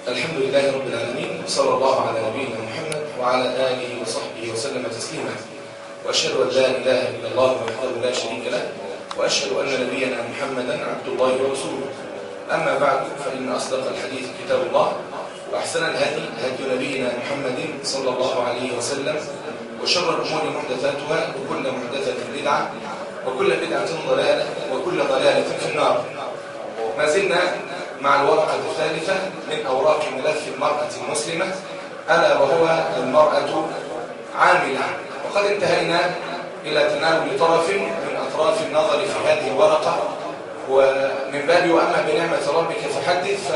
الحمد لله رب العالمين صلى الله على نبينا محمد وعلى آله وصحبه وسلم تسليما وأشهد أن لا إله إلا الله وحده لا شريك له وأشهد أن نبينا محمدا عبد الله ورسوله أما بعد فإن أصدق الحديث كتاب الله وأحسن الهدي هدي نبينا محمد صلى الله عليه وسلم وشر الأمور محدثاتها وكل محدثة بدعة وكل بدعة ضلالة وكل ضلالة في النار ما زلنا مع الورقة الثالثة من أوراق ملف المرأة المسلمة ألا وهو المرأة عاملة وقد انتهينا إلى تناول طرف من أطراف النظر في هذه الورقة ومن باب وأما بنعمة ربك فحدث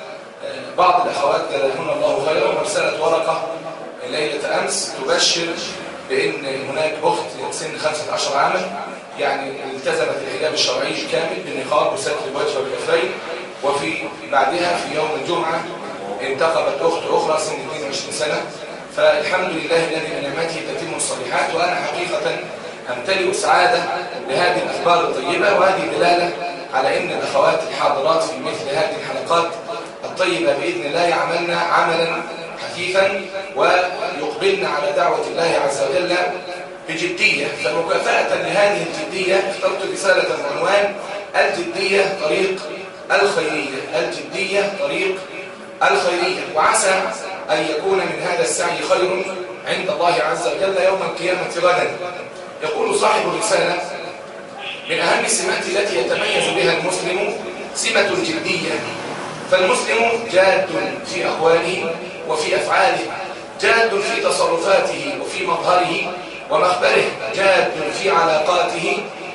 فبعض الأخوات جزاهن الله خيرا أرسلت ورقة ليلة أمس تبشر بأن هناك أخت سن 15 عاما يعني التزمت الحجاب الشرعي الكامل بالنقاب وستر الوجه والكفين وفي بعدها في يوم الجمعة انتقبت أخت أخرى سن 22 سنة فالحمد لله الذي بنعمته تتم الصالحات وأنا حقيقة أمتلئ سعادة بهذه الأخبار الطيبة وهذه دلالة على أن الأخوات الحاضرات في مثل هذه الحلقات الطيبة بإذن الله يعملن عملا حثيثا ويقبلن على دعوة الله عز وجل بجدية فمكافأة لهذه الجدية اخترت رسالة بعنوان الجدية طريق الخيرية الجدية طريق الخيرية وعسى أن يكون من هذا السعي خير عند الله عز وجل يوم القيامة غدا يقول صاحب الرسالة من أهم السمات التي يتميز بها المسلم سمة الجدية فالمسلم جاد في أقواله وفي أفعاله جاد في تصرفاته وفي مظهره ومخبره جاد في علاقاته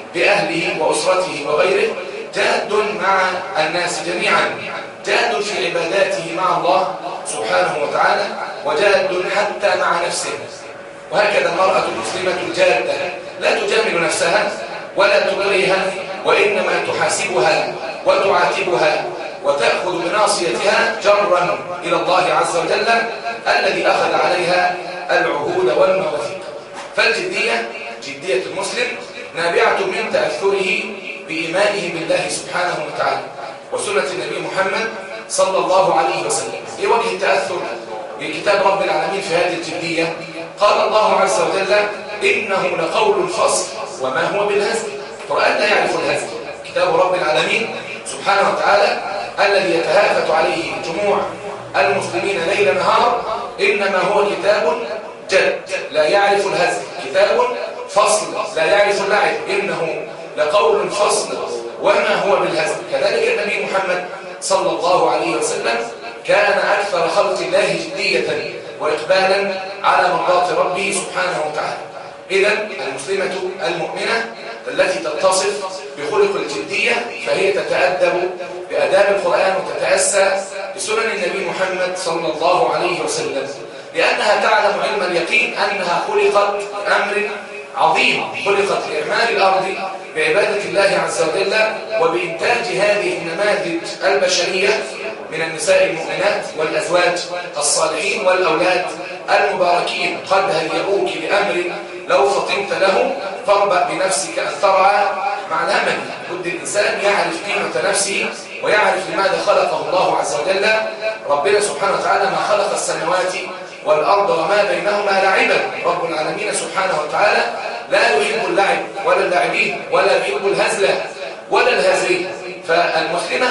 بأهله وأسرته وغيره جاد مع الناس جميعا جاد في عباداته مع الله سبحانه وتعالى وجاد حتى مع نفسه وهكذا المرأة المسلمة الجادة لا تجامل نفسها ولا تبريها وإنما تحاسبها وتعاتبها وتأخذ بناصيتها جرا إلى الله عز وجل الذي أخذ عليها العهود والمواثيق فالجدية جدية المسلم نابعة من تأثره بإيمانه بالله سبحانه وتعالى وسنة النبي محمد صلى الله عليه وسلم إيه وجه التأثر بكتاب رب العالمين في هذه الجدية قال الله عز وجل إنه لقول الفصل وما هو بالهزل القرآن لا يعرف الهزل كتاب رب العالمين سبحانه وتعالى الذي يتهافت عليه جموع المسلمين ليل نهار إنما هو كتاب جد لا يعرف الهزل كتاب فصل لا يعرف اللعب إنه لقول فصل وما هو بالهزل كذلك النبي محمد صلى الله عليه وسلم كان أكثر خلق الله جدية وإقبالا على مرضات ربه سبحانه وتعالى إذا المسلمة المؤمنة التي تتصف بخلق الجدية فهي تتأدب بأداب القرآن وتتأسى بسنن النبي محمد صلى الله عليه وسلم لأنها تعلم علم اليقين أنها خلقت أمر عظيم خلقت لإعمال الأرض بعبادة الله عز وجل وبإنتاج هذه النماذج البشرية من النساء المؤمنات والأزواج الصالحين والأولاد المباركين قد هيئوك لأمر لو فطنت له فاربأ بنفسك أن ترعى مع الأمل بد الإنسان يعرف قيمة نفسه ويعرف لماذا خلقه الله عز وجل ربنا سبحانه وتعالى ما خلق السماوات والأرض وما بينهما لعبا رب العالمين سبحانه وتعالى لا يحب اللعب ولا اللاعبين ولا يحب الهزلة ولا الهزلين فالمسلمة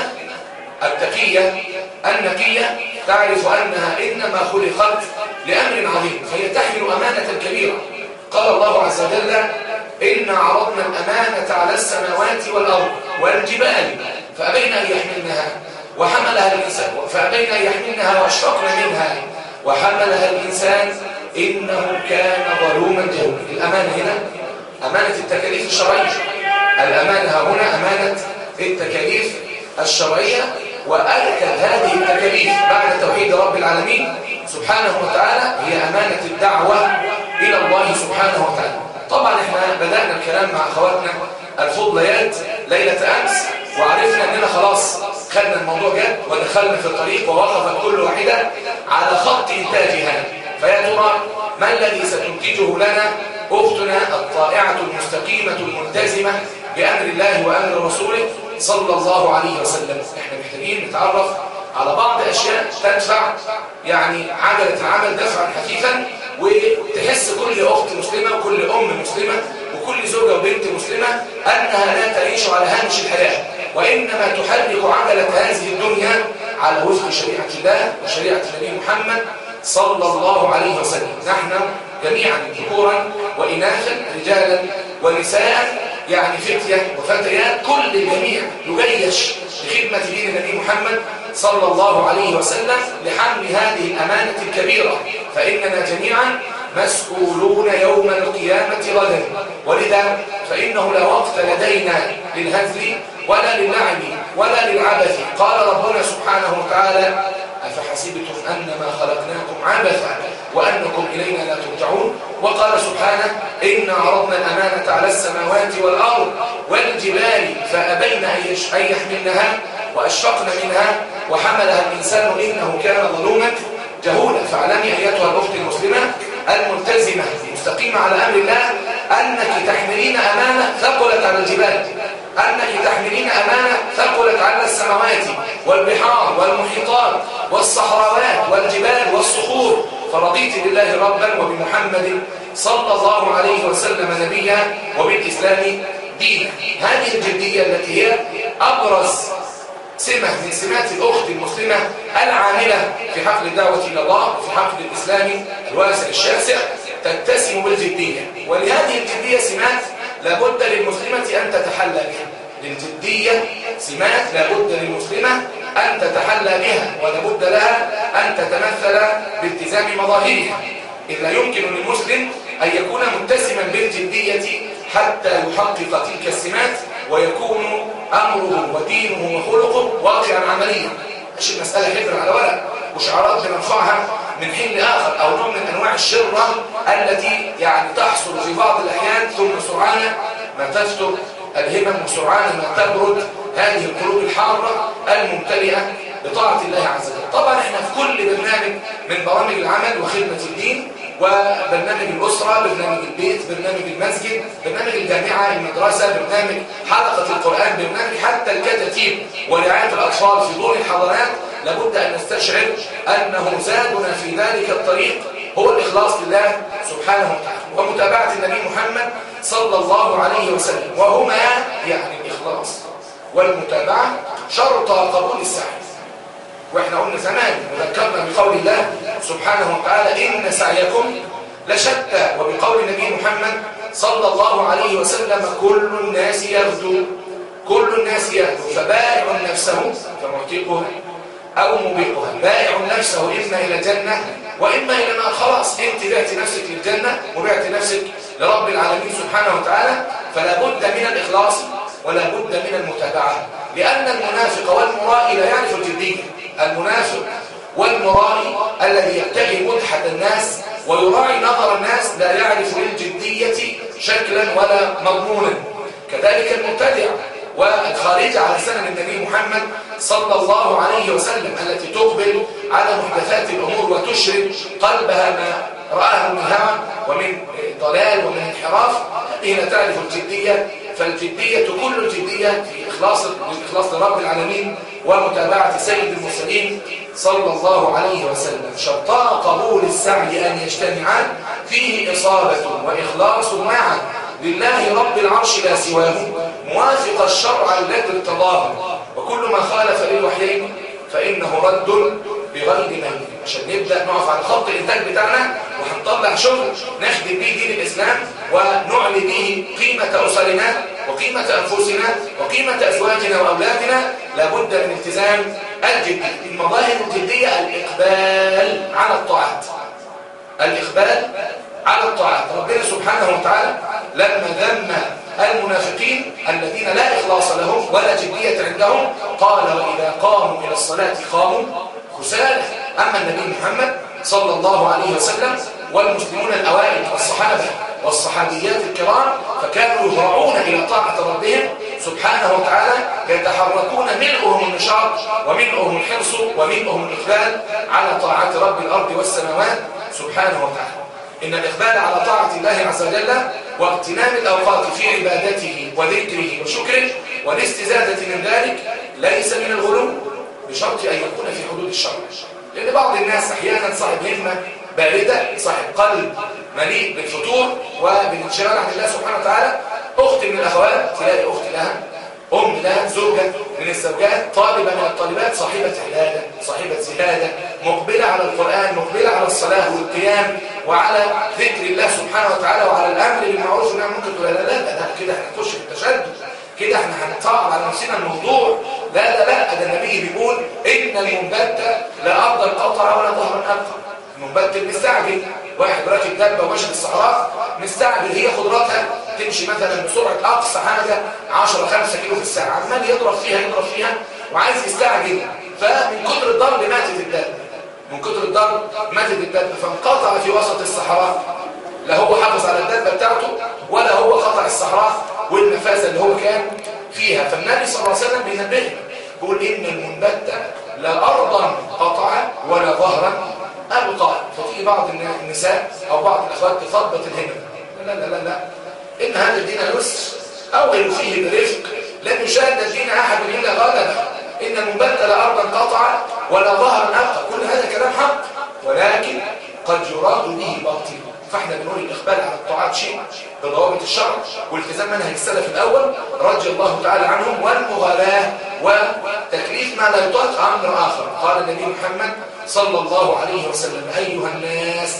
التقية النقية تعرف أنها إنما خلقت لأمر عظيم فهي تحمل أمانة كبيرة قال الله عز وجل إنا عرضنا الأمانة على السماوات والأرض والجبال فأبين أن يحملنها وحملها الإنسان فأبين أن يحملنها وأشفقن منها وحملها الإنسان إنه كان ظلوما جهولا الأمانة هنا أمانة التكاليف الشرعية الأمانة هنا أمانة التكاليف الشرعية وأكد هذه التكاليف بعد توحيد رب العالمين سبحانه وتعالى هي أمانة الدعوة إلى الله سبحانه وتعالى طبعا احنا بدأنا الكلام مع أخواتنا الفضليات ليلة أمس وعرفنا أننا خلاص خدنا الموضوع جد ودخلنا في الطريق ووقفت كل واحدة على خط إنتاجها فيا ترى ما الذي ستنتجه لنا أختنا الطائعة المستقيمة الملتزمة بأمر الله وأمر رسوله صلى الله عليه وسلم احنا محتاجين نتعرف على بعض أشياء تدفع يعني عجلة العمل دفعا خفيفا وتحس كل أخت مسلمة وكل أم مسلمة وكل زوجة وبنت مسلمة أنها لا تعيش على هامش الحياة وإنما تحرك عجلة هذه الدنيا على وفق شريعة الله وشريعة النبي محمد صلى الله عليه وسلم نحن جميعا ذكورا وإناثا رجالا ونساء يعني فتية وفتيات كل الجميع يجيش لخدمة دين النبي محمد صلى الله عليه وسلم لحمل هذه الأمانة الكبيرة فإننا جميعا مسؤولون يوم القيامة غدا ولذا فإنه لا وقت لدينا للهزل ولا للعب ولا للعبث قال ربنا سبحانه وتعالى أفحسبتم أنما خلقناكم عبثا وأنكم إلينا لا ترجعون وقال سبحانه إنا عرضنا الأمانة على السماوات والأرض والجبال فأبين أن يحملنها وأشفقن منها وحملها الإنسان إنه كان ظلوما جهولا فاعلمي أيتها الأخت المسلمة الملتزمة المستقيمة على أمر الله أنك تحملين أمانة ثقلت على الجبال أنك تحملين أمانة ثقلت على السماوات والبحار والمحيطات والصحراوات والجبال والصخور فرضيت بالله ربا وبمحمد صلى الله عليه وسلم نبيا وبالإسلام دينا هذه الجدية التي هي أبرز سمة من سمات الأخت المسلمة العاملة في حفل الدعوة إلى الله وفي حفل الإسلام الواسع الشاسع تتسم بالجدية ولهذه الجدية سمات لابد للمسلمة أن تتحلى بها للجدية سمات لابد للمسلمة أن تتحلى بها ولابد لها أن تتمثل بالتزام مظاهرها إذ لا يمكن للمسلم أن يكون متسما بالجدية حتى يحقق تلك السمات ويكون أمره ودينه وخلقه واقعا عمليا مش المسألة حبر على ورق وشعارات بنرفعها من حين لآخر أو نوع من أنواع الشرة التي يعني تحصل في بعض الأحيان ثم سرعان ما تفتر الهمم وسرعان ما تبرد هذه القلوب الحارة الممتلئة بطاعة الله عز وجل طبعا احنا في كل برنامج من برامج العمل وخدمة الدين وبرنامج الأسرة برنامج البيت برنامج المسجد برنامج الجامعة المدرسة برنامج حلقة القرآن برنامج حتى الكتاتيب ورعاية الأطفال في دور الحضانات لابد أن نستشعر أنه زادنا في ذلك الطريق هو الإخلاص لله سبحانه وتعالى ومتابعة النبي محمد صلى الله عليه وسلم وهما يعني الإخلاص والمتابعة شرط قبول السعي واحنا قلنا زمان وذكرنا بقول الله سبحانه وتعالى إن سعيكم لشتى وبقول النبي محمد صلى الله عليه وسلم كل الناس يغدو كل الناس يغدو فبائع نفسه فمعتقها أو مبيقها بائع نفسه إما إلى جنة وإما إلى نار خلاص أنت بعت نفسك للجنة وبعت نفسك لرب العالمين سبحانه وتعالى فلا بد من الإخلاص ولا بد من المتابعة لأن المنافق والمرائي لا يعرف الجدية المنافق والمرائي الذي يبتغي مدحة الناس ويراعي نظر الناس لا يعرف للجدية شكلا ولا مضمونا كذلك المبتدع والخارج على سنن النبي محمد صلى الله عليه وسلم التي تقبل على محدثات الأمور وتشرك قلبها ما رآه من هوى ومن ضلال ومن انحراف هنا تعرف الجدية فالجدية كل الجدية في إخلاص الإخلاص لرب العالمين ومتابعة سيد المرسلين صلى الله عليه وسلم شرطا قبول السعي أن يجتمعان فيه إصابة وإخلاص معا لله رب العرش لا سواه موافق الشرع الذي ارتضاه وكل ما خالف للوحيين فإنه رد بغير ميل عشان نبدأ نقف على خط الإنتاج بتاعنا وهنطلع شغل نخدم بيه دين الإسلام ونعلي به قيمة أسرنا وقيمة أنفسنا وقيمة أزواجنا وأولادنا لابد من التزام الجد المظاهر الجدية الإقبال على الطاعات الإقبال على الطاعات ربنا سبحانه وتعالى لما ذم المنافقين الذين لا إخلاص لهم ولا جدية عندهم قال وإذا قاموا إلى الصلاة قاموا كسالى أما النبي محمد صلى الله عليه وسلم والمسلمون الأوائل الصحابة والصحابيات الكرام فكانوا يهرعون إلى طاعة ربهم سبحانه وتعالى يتحركون ملئهم النشاط وملئهم الحرص وملئهم الإقبال على طاعة رب الأرض والسماوات سبحانه وتعالى إن الإقبال على طاعة الله عز وجل واغتنام الأوقات في عبادته وذكره وشكره والاستزادة من ذلك ليس من الغلو بشرط أن يكون في حدود الشرع لأن بعض الناس أحيانا صاحب همة باردة صاحب قلب مليء بالفتور وبالانشغال عن الله سبحانه وتعالى أخت من الأخوات تلاقي أخت لها أم لها زوجة من الزوجات طالبة من الطالبات صاحبة عبادة صاحبة زهادة مقبلة على القرآن مقبلة على الصلاة والقيام وعلى ذكر الله سبحانه وتعالى وعلى الأمر بالمعروف والنهي عن المنكر لا لا لا لا كده هنخش في التشدد كده احنا هنصعب على نفسنا الموضوع لا لا لا ده النبي بيقول ان المنبت لا ارضا قطع ولا ظهرا ابقى المنبت مستعجل واحد راكب دبه وماشي في الصحراء مستعجل هي خضراتها تمشي مثلا بسرعه اقصى حاجه 10 5 كيلو في الساعه عمال يضرب فيها يضرب فيها وعايز يستعجل فمن كتر الضرب ماتت الدبه من كتر الضرب ماتت الدبه فانقطع في وسط الصحراء لا هو حافظ على الدبه بتاعته ولا هو قطع الصحراء والنفاذة اللي هو كان فيها فالنبي صلى الله عليه وسلم بينبهنا بيقول إن المنبت لا أرضا قطع ولا ظهرا أبقى فتيجي بعض النساء أو بعض الأخوات تثبت الهمم لا لا لا لا إن هذا الدين يسر أول فيه برفق لن يشاهد الدين أحد إلا غلبه إن المنبت لا أرضا قطع ولا ظهرا أبقى كل هذا كلام حق ولكن قد يراد به باطل فاحنا بنقول الإقبال على الطاعات شيء بضوابط الشرع والتزام منهج السلف الأول رضي الله تعالى عنهم والمغالاة وتكليف ما لا يطاق أمر آخر قال النبي محمد صلى الله عليه وسلم أيها الناس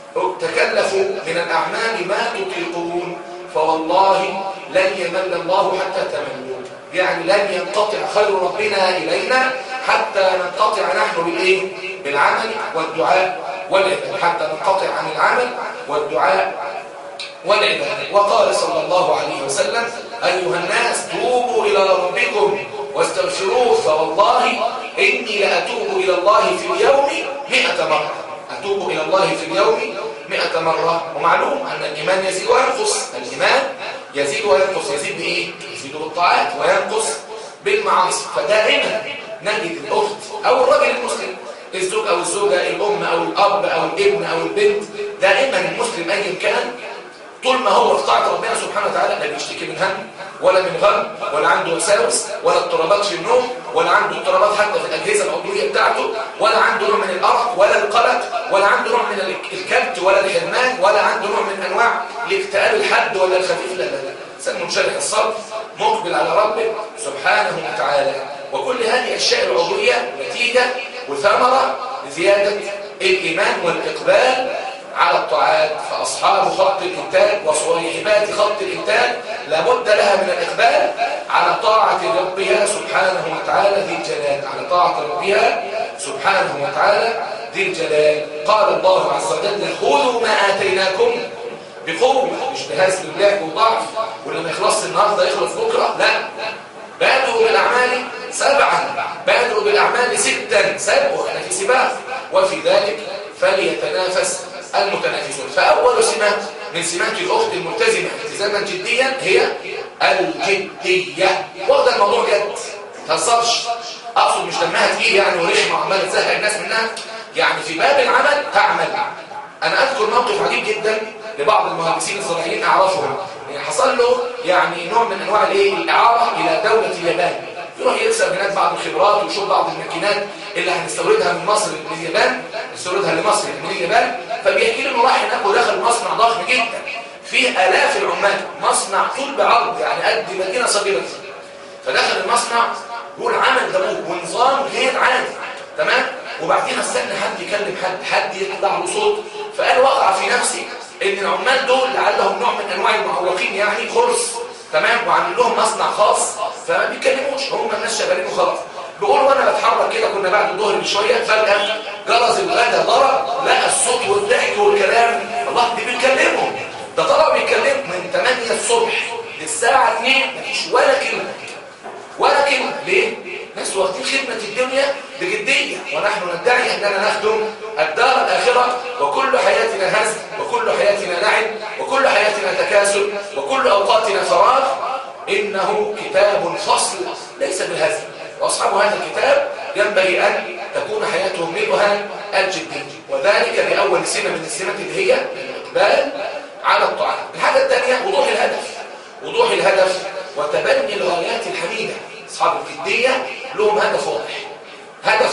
تكلفوا من الأعمال ما تطيقون فوالله لن يمل الله حتى تملوا يعني لن ينقطع خير ربنا إلينا حتى ننقطع نحن بالإيه؟ بالعمل والدعاء والعبادة حتى ننقطع عن العمل والدعاء والعبادة وقال صلى الله عليه وسلم أيها الناس توبوا إلى ربكم واستغفروه فوالله إني لأتوب إلى الله في اليوم مئة مرة أتوب إلى الله في اليوم مئة مرة ومعلوم أن الإيمان يزيد وينقص الإيمان يزيد وينقص يزيد بإيه؟ يزيد بالطاعات وينقص بالمعاصي فدائما نجد الأخت أو الرجل المسلم الزوج أو الزوجة الأم أو الأب أو الابن أو البنت دائما المسلم أيا كان طول ما هو في طاعه ربنا سبحانه وتعالى لا بيشتكي من هم ولا من غم ولا عنده وساوس ولا اضطرابات في النوم ولا عنده اضطرابات حتى في الاجهزه العضويه بتاعته ولا عنده نوع من الارق ولا القلق ولا عنده نوع من الكبت ولا الحرمان ولا عنده نوع من انواع الاكتئاب الحاد ولا الخفيف لا لا لا انسان منشرح الصدر مقبل على ربه سبحانه وتعالى وكل هذه الاشياء العضويه نتيجه وثمره لزياده الايمان والاقبال على الطاعات فأصحاب خط الإنتاج وصريحبات خط الإنتاج لابد لها من الإقبال على طاعة ربها سبحانه وتعالى ذي الجلال على طاعة ربها سبحانه وتعالى ذي الجلال قال الله عز وجل خذوا ما آتيناكم بقوة مش بهزل اللعب وضعف واللي ما يخلص النهارده يخلص بكرة لا بادروا بالأعمال سبعا بادروا بالأعمال ستا سبعوا أنا في سباق وفي ذلك فليتنافس المتنافسون فأول سمة من سمات الأخت الملتزمة التزاما جديا هي الجدية واخدة الموضوع جد تهزرش أقصد مش دمها تقيل يعني ورخمة وعمالة تزهق الناس منها يعني في باب العمل تعمل أنا أذكر موقف عجيب جدا لبعض المهندسين الزراعيين أعرفهم يعني حصل له يعني نوع من أنواع الإيه الإعارة إلى دولة اليابان يروح يكسب هناك بعض الخبرات ويشوف بعض الماكينات اللي هنستوردها من مصر من اليابان نستوردها لمصر من اليابان فبيحكي لي انه راح هناك ودخل مصنع ضخم جدا فيه الاف العمال مصنع طول بعرض يعني قد مدينه صغيره فدخل المصنع يقول عمل دموع ونظام غير عادي تمام وبعدين استنى حد يكلم حد حد يطلع له صوت فقال وقع في نفسي ان العمال دول لعلهم نوع من انواع المعوقين يعني خرص تمام وعامل لهم مصنع خاص فما بيتكلموش هم الناس شغالين وخلاص بيقول وانا بتحرك كده كنا بعد الظهر بشويه فجاه جرس الغدا ضرب لقى الصوت والضحك والكلام الله دي بيتكلموا ده طلع بيتكلم من 8 الصبح للساعه 2 مفيش ولا كلمه ولا كلمه ليه ناس واخدين خدمه الدنيا بجديه ونحن ندعي اننا نخدم الدار الاخره وكل حياتنا هزل وكل حياتنا لعب وكل حياتنا تكاسل وكل اوقاتنا فراغ انه كتاب فصل ليس بالهزل واصحاب هذا الكتاب ينبغي ان تكون حياتهم ملؤها الجديه وذلك لاول سمه من السمات اللي هي الاقبال على الطاعات الحاجه الثانيه وضوح الهدف وضوح الهدف وتبني الغايات الحميده اصحاب الجديه لهم هدف واضح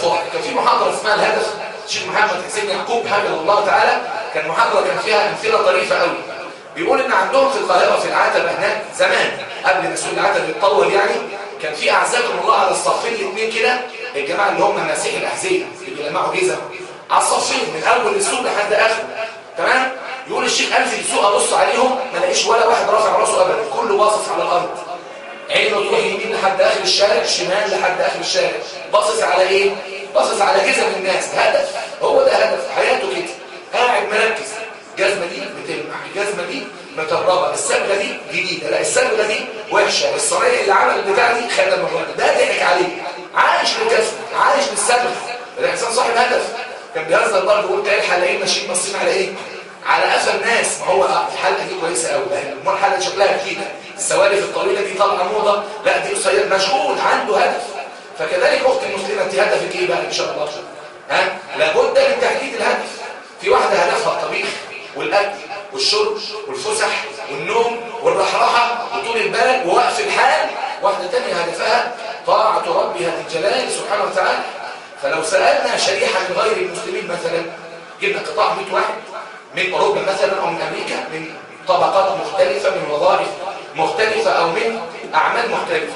اخوان كان في محاضره اسمها الهدف الشيخ محمد حسين يعقوب حفظه الله تعالى كان محاضره كان فيها امثله طريفه قوي بيقول ان عندهم في القاهره في العتبه هناك زمان قبل ما سوق العتبه يتطور يعني كان في اعزكم الله على الصفين الاثنين كده الجماعه اللي هم مسيح الاحذيه اللي بيلمعوا جزم على الصفين من اول السوق لحد اخره تمام يقول الشيخ انزل السوق ابص عليهم ما الاقيش ولا واحد رافع راسه ابدا كله باصص على الارض عينه تروح يمين لحد اخر الشارع شمال لحد اخر الشارع باصص على ايه باصص على جزم الناس هدف هو ده هدف حياته كده قاعد مركز الجزمه دي بتلمع الجزمه دي متربه الصبغه دي جديده لا الصبغه دي وحشه الصنايعي اللي عمل البتاع دي خدم الراجل ده ضحك عليه عايش بالجزمه عايش بالصبغه الانسان صاحب هدف كان بيهزر برضه وقلت ايه الحلاقين ماشيين باصين على ايه على قفا الناس ما هو الحلقه دي كويسه قوي امال الحلقه شكلها جديده السوالف الطويله دي طالعه موضه لا دي قصير مشغول عنده هدف فكذلك اختي المسلمه انت هدفك ايه بقى ان شاء الله ها لابد من تحديد الهدف في واحده هدفها الطبيخ والاكل والشرب والفسح والنوم والرحراحه وطول البال ووقف الحال واحده ثانيه هدفها طاعه ربها الجلال سبحانه وتعالى فلو سالنا شريحه من غير المسلمين مثلا جبنا قطاع 100 واحد من اوروبا مثلا او من امريكا من طبقات مختلفه من وظائف مختلفه او من اعمال مختلفه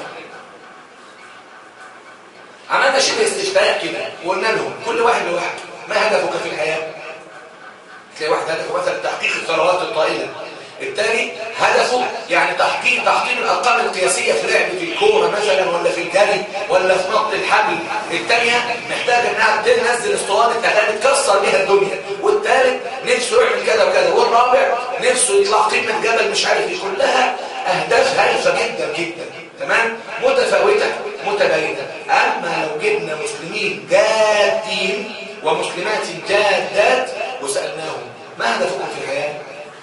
عملنا شبه استشفاء كده وقلنا لهم كل واحد لوحده ما هدفك في الحياه تلاقي واحد هدفه مثلا تحقيق الثروات الطائله الثاني هدفه يعني تحقيق تحقيق الارقام القياسيه في لعب في الكوره مثلا ولا في الجري ولا في نط الحبل الثانيه محتاجه انها تنزل اسطوانه اغاني تكسر بيها الدنيا والثالث نفسه يعمل كذا وكذا والرابع نفسه يطلع قمه جبل مش عارف ايه كلها اهداف هايفه جدا جدا تمام متفاوته متباينه اما لو جبنا مسلمين جادين ومسلمات جادات وسالناهم ما هدفكم في الحياه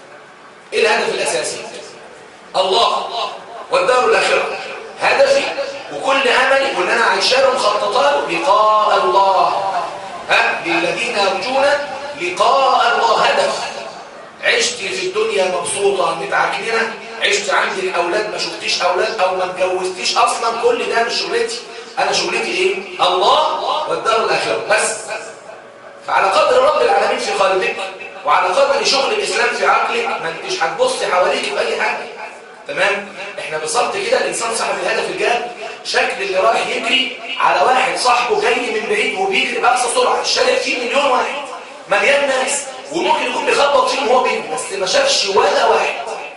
ايه الهدف الاساسي الله والدار الاخره هدفي وكل املي وان انا عايشه مخططه له لقاء الله ها للذين يرجون لقاء الله هدف عشت في الدنيا مبسوطه متعكننه عشت عندي الاولاد ما شفتيش اولاد او ما اتجوزتيش اصلا كل ده مش شغلتي انا شغلتي ايه الله والدار الاخره بس فعلى قدر رب العالمين في قلبك وعلى قدر شغل الإسلام في عقلك ما انتش هتبص حواليك في أي حاجة تمام احنا بالظبط كده الإنسان صاحب الهدف الجاد شكل اللي رايح يجري على واحد صاحبه جاي من بعيد وبيجري بأقصى سرعة الشارع فيه مليون واحد مليان ناس وممكن يكون بيخبط فيهم وهو بيجري بس ما شافش ولا واحد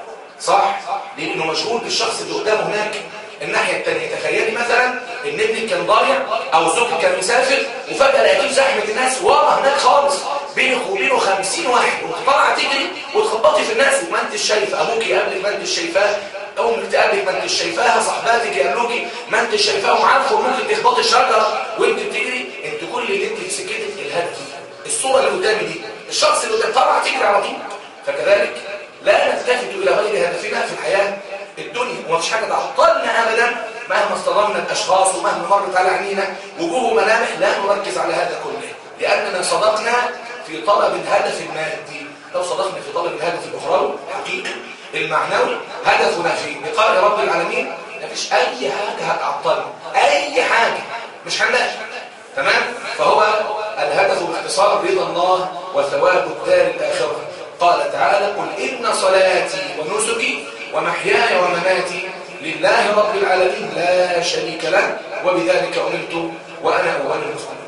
صح لأنه مشغول بالشخص اللي قدامه هناك الناحية التانية تخيلي مثلا ان ابنك كان ضايع او زوجك كان مسافر وفجأة لقيتيه زحمة الناس ورا هناك خالص بينك وبينه 50 واحد وانت طالعه تجري وتخبطي في الناس ما انتش شايفه ابوك يقابلك ما انتش شايفاه امك تقابلك ما انتش شايفاها صاحباتك يقابلوكي ما انتش شايفاهم عارفه ممكن تخبطي الشجره وانت بتجري انت كل اللي انت في سكتك الهدف الصوره اللي قدامي دي الشخص اللي قدام طالعه تجري على طول فكذلك لا نلتفت الى غير هدفنا في الحياه الدنيا ومفيش حاجه تعطلنا ابدا مهما اصطدمنا الاشخاص ومهما مرت على عينينا وجوه ملامح لا نركز على هذا كله لاننا صدقنا في طلب الهدف المادي لو صدقنا في طلب الهدف الاخروي حقيقي المعنوي هدفنا في لقاء رب العالمين مفيش اي حاجه هتعطلنا اي حاجه مش هنلاقي تمام فهو الهدف باختصار رضا الله وثواب الدار الاخره قال تعالى قل ان صلاتي ونسكي ومحياي ومماتي لله رب العالمين لا شريك له وبذلك امرت وانا اول المسلمين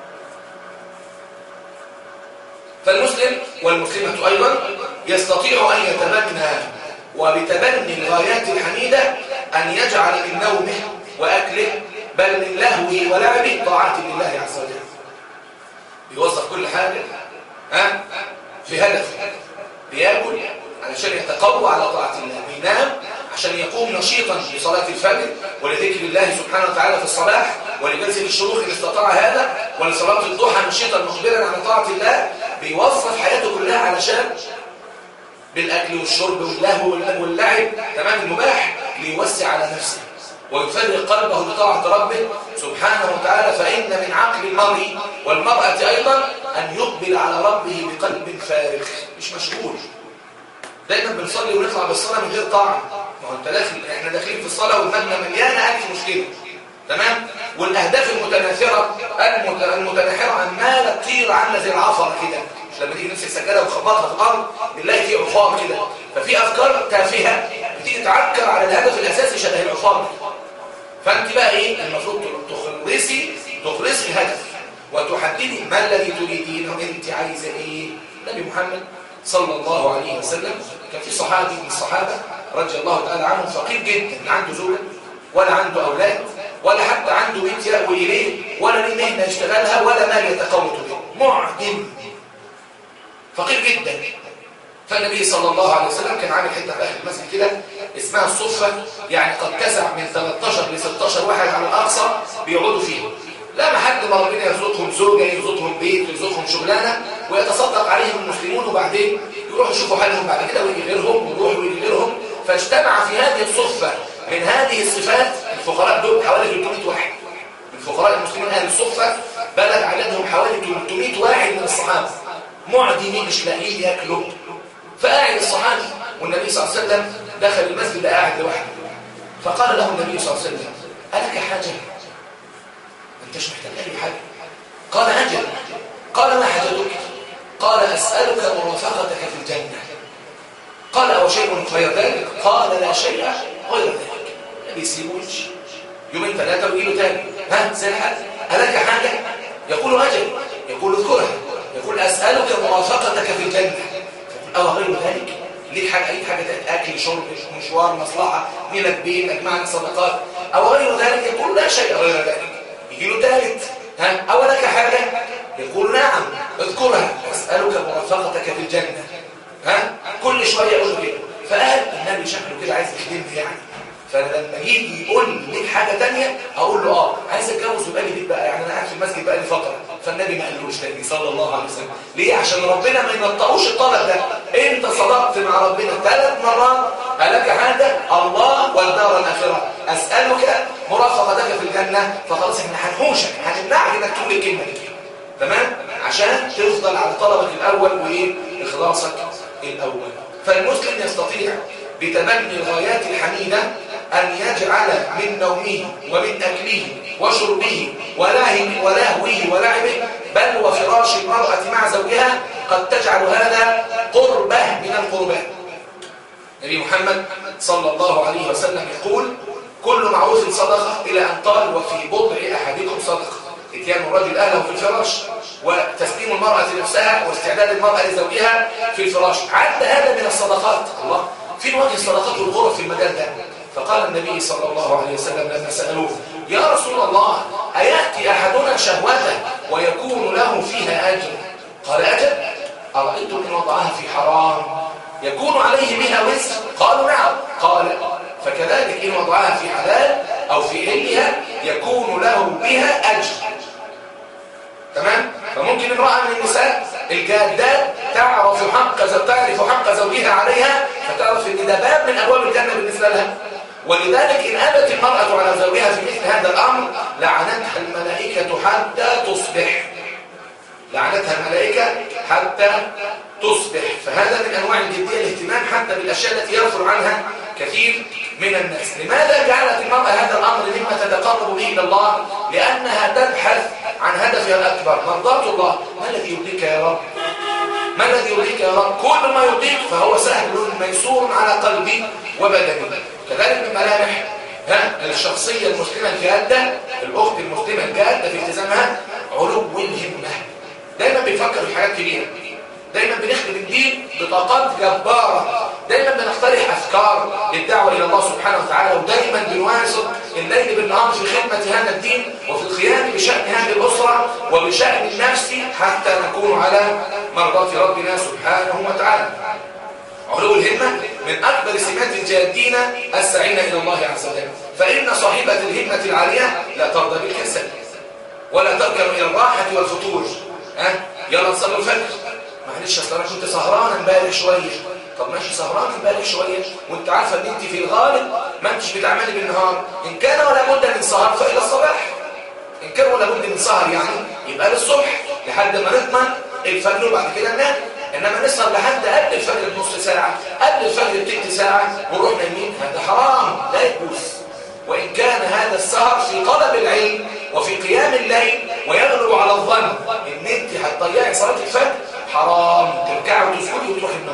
فالمسلم والمسلمة أيضا يستطيع أن يتبنى وبتبني الغايات الحميدة أن يجعل من نومه وأكله بل من لهوه ولعبه طاعات لله عز وجل بيوظف كل حاجة ها في هدف بياكل علشان يتقوى على طاعة الله بينام عشان يقوم نشيطا لصلاة الفجر ولذكر الله سبحانه وتعالى في الصباح ولجلسة الشروق إن استطاع هذا ولصلاة الضحى نشيطا مقبلا على طاعة الله بيوظف حياته كلها علشان بالأكل والشرب واللهو واللعب تمام المباح ليوسع على نفسه ويفرق قلبه لطاعة ربه سبحانه وتعالى فإن من عقل المرء والمرأة أيضا أن يقبل على ربه بقلب فارغ مش مشغول دايما بنصلي ونطلع بالصلاة من غير طاعة ما هو انت داخل احنا داخلين في الصلاة والمبنى مليانة ألف مشكلة تمام والاهداف المتناثره المتناحره عماله تطير عامله زي العفره كده مش لما تيجي نمسك سجاده وتخبطها في الارض بنلاقي في عفار كده ففي افكار تافهه بتيجي تعكر على الهدف الاساسي شبه العفار فانت بقى ايه المفروض تخلصي تخلصي الهدف وتحددي ما الذي تريدينه انت عايزه ايه النبي محمد صلى الله عليه وسلم كان في صحابي من الصحابه رضي الله تعالى عنهم فقير جدا لا عنده زوجه ولا عنده اولاد ولا حتى عنده بيت يأوي اليه ولا ليه مهنه يشتغلها ولا مال يتقوت به معدم فقير جدا فالنبي صلى الله عليه وسلم كان عامل حته في اهل المسجد كده اسمها الصفه يعني قد تسع من 13 ل 16 واحد على الاقصى بيقعدوا فيها لا حد ما ربنا يرزقهم زوجه يرزقهم بيت يرزقهم شغلانه ويتصدق عليهم المسلمون وبعدين يروحوا يشوفوا حالهم بعد كده ويجي غيرهم ويروحوا ويجي غيرهم فاجتمع في هذه الصفه من هذه الصفات الفقراء دول حوالي 300 واحد من فقراء المسلمين اهل الصفه بلغ عددهم حوالي 300 واحد من الصحابه معدمين مش لاقيين ياكلوا فقاعد الصحابي والنبي صلى الله عليه وسلم دخل المسجد قاعد لوحده فقال له النبي صلى الله عليه وسلم ألك حاجة؟ أنتش محتاج أي حاجة قال أجل قال ما حاجتك؟ قال أسألك مرافقتك في الجنة قال أو شيء غير ذلك؟ قال لا شيء غير ذلك ما بيسيبوش يومين ثلاثة ويجي له تاني ها زي الحال ألك حاجة؟ يقول أجل يقول اذكرها يقول أسألك مرافقتك في الجنة أو غير ذلك ليك حاجة أي حاجة أكل شرب مشوار مصلحة ملك بين أجمعك صدقات أو غير ذلك يقول لا شيء غير ذلك يجي له ثالث ها أو لك حاجة يقول نعم اذكرها أسألك مرافقتك في الجنة ها كل شوية يقول كده فقال النبي شكله كده عايز يخدمني يعني فلما يجي يقول لي حاجه ثانيه اقول له اه عايز اتجوز ويبقى لي بيت بقى يعني انا قاعد في المسجد بقى لي فتره فالنبي ما قالوش تاني صلى الله عليه وسلم ليه عشان ربنا ما ينطقوش الطلب ده انت صدقت مع ربنا ثلاث مرات قالك حاجه الله والدار الاخره اسالك مرافقتك في الجنه فخلاص احنا هنحوشك هنمنعك انك تقول الكلمه دي تمام عشان تفضل على طلبك الاول وايه اخلاصك الاول فالمسلم يستطيع بتبني الغايات الحميده أن يجعل من نومه ومن أكله وشربه ولهوه ولهوه ولعبه بل وفراش المرأة مع زوجها قد تجعل هذا قربة من القربات نبي محمد صلى الله عليه وسلم يقول كل معروف صدقة إلى أن قال وفي بضع أحدكم صدقة اتيان الرجل أهله في الفراش وتسليم المرأة نفسها واستعداد المرأة لزوجها في الفراش عد هذا من الصدقات الله في وجه الصدقات والغرف في المجال ده فقال النبي صلى الله عليه وسلم لما سألوه يا رسول الله أيأتي أحدنا شهوته ويكون له فيها أجر قال أجل أرأيتم إن وضعها في حرام يكون عليه بها وزر قالوا نعم قال فكذلك إن وضعها في حلال أو في علها يكون له بها أجر تمام فممكن امرأة من النساء الجادات تعرف حق تعرف حق زوجها عليها فتعرف ان ده باب من ابواب الجنه بالنسبه لها ولذلك إن أبت المرأة على زوجها في مثل هذا الأمر لعنتها الملائكة حتى تصبح لعنتها الملائكة حتى تصبح فهذا من أنواع الجدية الاهتمام حتى بالأشياء التي يغفر عنها كثير من الناس لماذا جعلت المرأة هذا الأمر مما تتقرب به إلى الله لأنها تبحث عن هدفها الأكبر مرضاة الله ما الذي يرضيك يا رب ما الذي يرضيك يا رب كل ما يرضيك فهو سهل ميسور على قلبي وبدني كذلك من ملامح ها الشخصية المسلمة الجادة الأخت المسلمة الجادة في التزامها علو الهمة دايما بيفكر في حاجات كبيرة دايما بنخدم الدين بطاقات جبارة دايما بنقترح أفكار للدعوة إلى الله سبحانه وتعالى ودايما بنواصل الليل بالنهار في خدمة هذا الدين وفي القيام بشأن هذه الأسرة وبشأن النفس حتى نكون على مرضاة ربنا سبحانه وتعالى علو الهمة من أكبر سمات الجادين السعين إلى الله عز وجل فإن صاحبة الهمة العالية لا ترضى بالكسل ولا تركن إلى الراحة والفتور أه؟ يلا نصلي الفجر معلش اصل انا كنت سهران امبارح شويه طب ماشي سهران امبارح شويه وانت عارفه ان انت في الغالب ما انتش بتعملي بالنهار ان كان ولا بد من سهر فالى الصباح ان كان ولا بد من سهر يعني يبقى للصبح لحد ما نضمن الفجر وبعد كده ننام انما نسهر لحد قبل الفجر بنص ساعه قبل الفجر بتلت ساعه ونروح نايمين هذا حرام لا يجوز وإن كان هذا السهر في طلب العلم وفي قيام الليل ويغلب على الظن ان انت هتضيعي صلاة الفجر حرام تركعي وتسجدي وتروحي النوم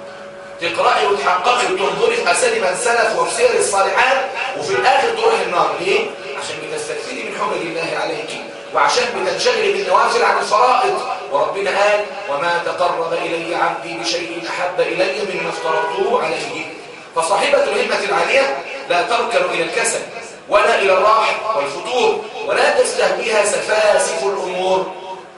تقرأي وتحققي وتنظري في أسالي من سلف وفي سير الصالحات وفي الآخر تروحي النار ليه؟ عشان بتستكفيني من حجج الله عليك وعشان بتنشغلي بالنوافل عن الفرائض وربنا قال وما تقرب إلي عبدي بشيء أحب إلي مما افترضته عليه فصاحبة الهمة العالية لا تركن إلى الكسل ولا إلى الراحة والفتور ولا تستهويها سفاسف الأمور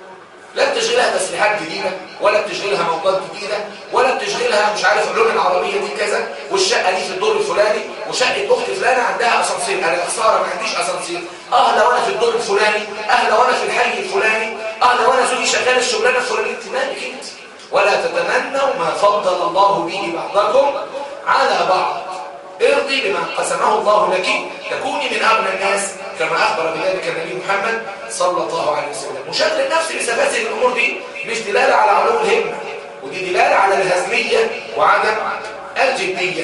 لا بتشغلها تسليحات جديدة ولا بتشغلها موضات جديدة ولا بتشغلها مش عارف اللون العربية دي كذا والشقة دي في الدور الفلاني وشقة أخت فلانة عندها أسانسير أنا خسارة ما عنديش أسانسير أه لو أنا في الدور الفلاني أه لو أنا في الحي الفلاني أه لو أنا زوجي شغال الشغلانة الفلانية أنت مالك أنت ولا تتمنوا ما فضل الله به بعضكم على بعض ارضي بما قسمه الله لك تكوني من أغنى الناس كما أخبر بذلك النبي محمد صلى الله عليه وسلم مشغل النفس بسفاسف الأمور دي مش دلالة على علو الهمة ودي دلالة على الهزمية وعدم الجدية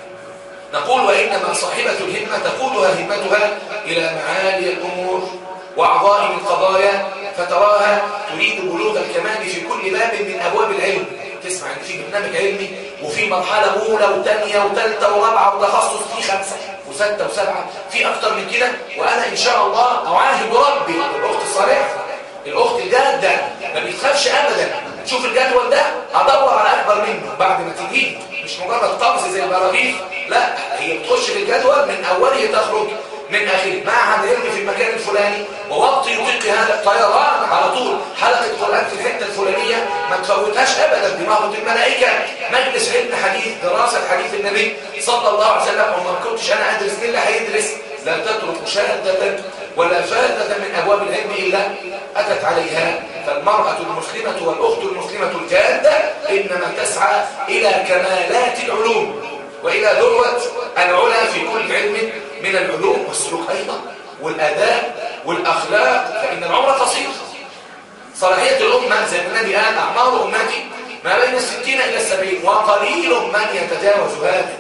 نقول وإنما صاحبة الهمة تقودها همتها إلى معالي الأمور وعظائم القضايا فتراها تريد بلوغ الكمال في كل باب من أبواب العلم تسمع ان في برنامج علمي وفي مرحلة أولى وثانية وثالثة ورابعة وتخصص في خمسة وستة وسبعة في أكتر من كده وأنا إن شاء الله أعاهد ربي الأخت الصالحة الأخت الجادة ما بيتخافش أبدا تشوف الجدول ده أدور على أكبر منه بعد ما تجيب مش مجرد قبض زي البراغيث لا هي بتخش في الجدول من أوله تخرج من آخره معهد علمي في المكان الفلاني ووقت يطيق هذا الطيران على طول حلقة قرآن في الحتة الفلانية ما تفوتهاش أبدا دماغة الملائكة مجلس علم حديث دراسة حديث النبي صلى الله عليه وسلم وما كنتش أنا أدرس مين اللي هيدرس لا تترك شهادة ولا فائدة من أبواب العلم إلا أتت عليها فالمرأة المسلمة والأخت المسلمة الجادة إنما تسعى إلى كمالات العلوم وإلى ذروة العلا في كل علم من العلوم والسلوك أيضا والأداء والأخلاق فإن العمر قصير صلاحية الأمة زي ما النبي قال أعمار أمتي ما بين الستين إلى السبعين وقليل من يتجاوز هذا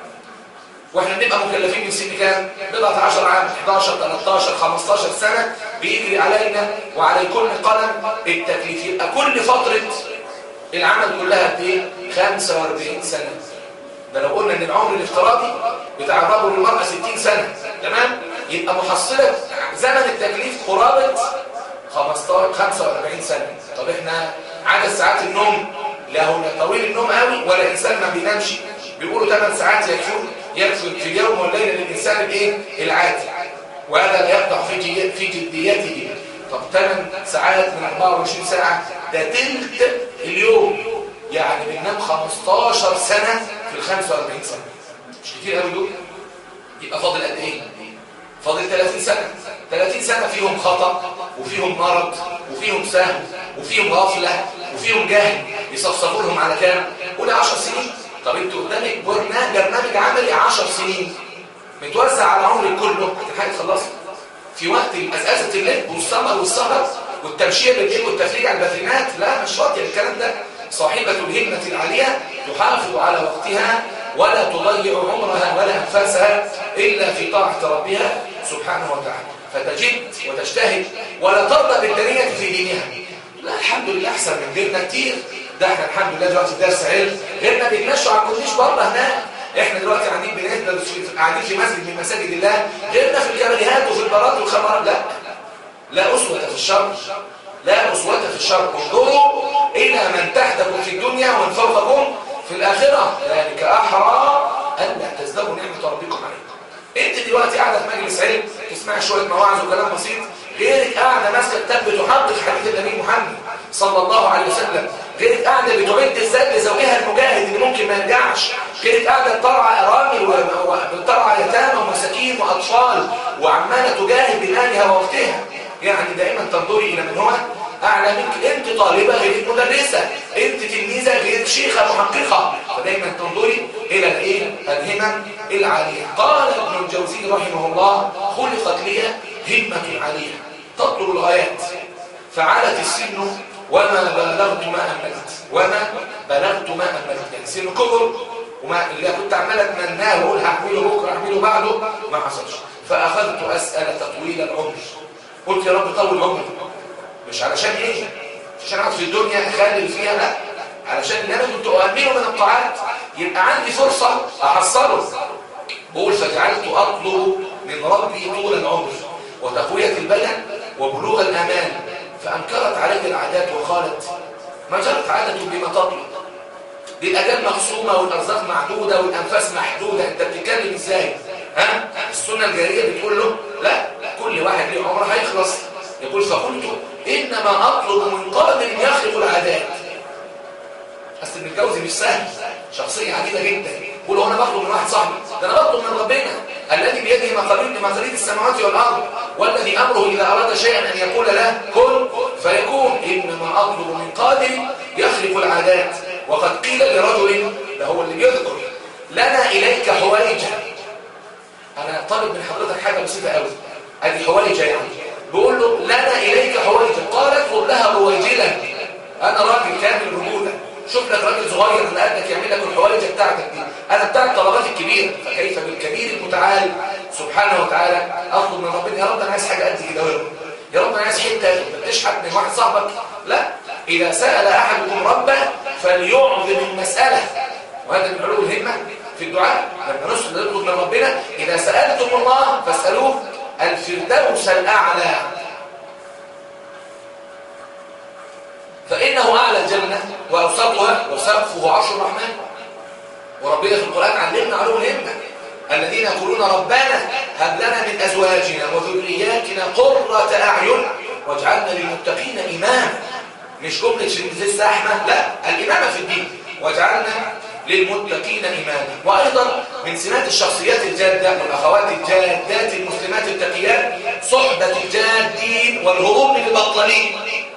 واحنا بنبقى مكلفين من سن كام بضعة عشر عام 11 13 15 سنة بيجري علينا وعلى كل قلم التكليف يبقى كل فترة العمل كلها قد ايه 45 سنة ده لو قلنا ان العمر الافتراضي بتاع الرجل والمرأة 60 سنة تمام يبقى محصلة زمن التكليف قرابة 15 45 سنة طب احنا عدد ساعات النوم لا هو طويل النوم قوي ولا انسان ما بينامش بيقولوا 8 ساعات يكفون يكفي في اليوم والليل للانسان الايه العادي وهذا لا يقطع في في جديته طب 8 ساعات من 24 ساعه ده تلت اليوم يعني بننام 15 سنه في ال 45 سنه مش كتير قوي دول يبقى فاضل قد ايه فاضل 30 سنه 30 سنه فيهم خطا وفيهم مرض وفيهم سهو وفيهم غفله وفيهم جهل يصفصفوا لهم على كام قول 10 سنين طب انتوا قدامك برنامج عملي 10 سنين متوزع على عمرك كله هتلحقي تخلصي في وقت أساسة اللب والسمر والسهر والتمشية بالليل والتفريج على الباترينات لا مش فاضية الكلام ده صاحبة الهمة العالية تحافظ على وقتها ولا تضيع عمرها ولا أنفاسها إلا في طاعة ربها سبحانه وتعالى فتجد وتجتهد ولا ترضى بالدنية في دينها لا الحمد لله أحسن من غيرنا كتير ده احنا الحمد لله دلوقتي درس علم غيرنا بيتمشوا على الكورنيش بره هناك احنا دلوقتي قاعدين بندرس قاعدين في مسجد من مساجد الله غيرنا في الكباريهات وفي البارات والخمارات لا لا أسوة في الشر لا أسوة في الشر انظروا إلى من تحتكم في الدنيا ومن فوقكم في الآخرة ذلك أحرى ألا تزدروا نعمة ربكم عليكم انت دلوقتي قاعدة في مجلس علم تسمع شوية مواعظ وكلام بسيط غيرك قاعدة ماسكة كتاب بتحقق حديث النبي محمد صلى الله عليه وسلم غيرك قاعدة بتعد ازاي لزوجها المجاهد اللي ممكن ما يرجعش غيرك قاعدة بترعى أرامل وبترعى يتامى ومساكين وأطفال وعمالة تجاهد بمالها ووقتها يعني دائما تنظري إلى من هو أعلى منك أنت طالبة غيرك مدرسة أنت تلميذة غيرك شيخة محققة فدائما تنظري إلى الإيه الهمم العالية قال ابن الجوزي رحمه الله خلقت لي همة عالية تطلب الغايات فعلت السن وما بلغت ما أملت وما بلغت ما أملت يعني سن كبر وما اللي كنت عمال اتمناه واقول هعمله بكره هعمله بعده ما حصلش فاخذت اسال تطويل العمر قلت يا رب طول عمري مش علشان ايه مش عشان اقعد في الدنيا اخلي فيها لا علشان اللي انا كنت اؤمنه من الطاعات يبقى عندي فرصه احصله بقول فجعلت اطلب من ربي طول العمر وتقويه البدن وبلوغ الامان فانكرت علي العادات وقالت ما جرت عاده بما تطلب دي الاجال مقسومه والارزاق معدوده والانفاس محدوده انت بتتكلم ازاي ها السنه الجاريه بتقول له لا كل واحد ليه عمر هيخلص يقول فقلت انما اطلب من قادر يخلق العادات اصل ابن الجوزي مش سهل شخصيه عجيبه جدا يقول هو انا بطلب من واحد صاحبي ده انا بطلب من ربنا الذي بيده مقاليد مقاليد السماوات والارض والذي امره اذا اراد شيئا ان يقول له كن فيكون انما اطلب من قادر يخلق العادات وقد قيل لرجل ده هو اللي بيذكر لنا اليك حويجه انا طالب من حضرتك حاجه بسيطه قوي ادي حويجه يعني بيقول له لنا اليك حويجه قال اطلب لها رويجلا انا راجل كامل رجوله شوف لك راجل صغير من قدك يعمل لك الحويجه بتاعتك دي انا بتاع الطلبات الكبيره فكيف بالكبير المتعال سبحانه وتعالى اطلب من ربنا يا رب انا عايز حاجه قد كده يا رب انا عايز حته تشحت من واحد صاحبك لا اذا سال احدكم ربه فليعظم المساله وهذا من علو الهمه في الدعاء لما نصل نطلب من ربنا اذا سالتم الله فاسالوه الفردوس الاعلى فإنه أعلى الجنة وأوسطها وسقفه عرش الرحمن وربنا في القرآن علمنا علوم الهمة الذين يقولون ربنا هب لنا من أزواجنا وذرياتنا قرة أعين واجعلنا للمتقين إماما مش جملة في الزحمة لا الإمامة في الدين واجعلنا للمتقين إماما وأيضا من سمات الشخصيات الجادة والأخوات الجادات المسلمات التقيات صحبة الجادين والهروب من البطلين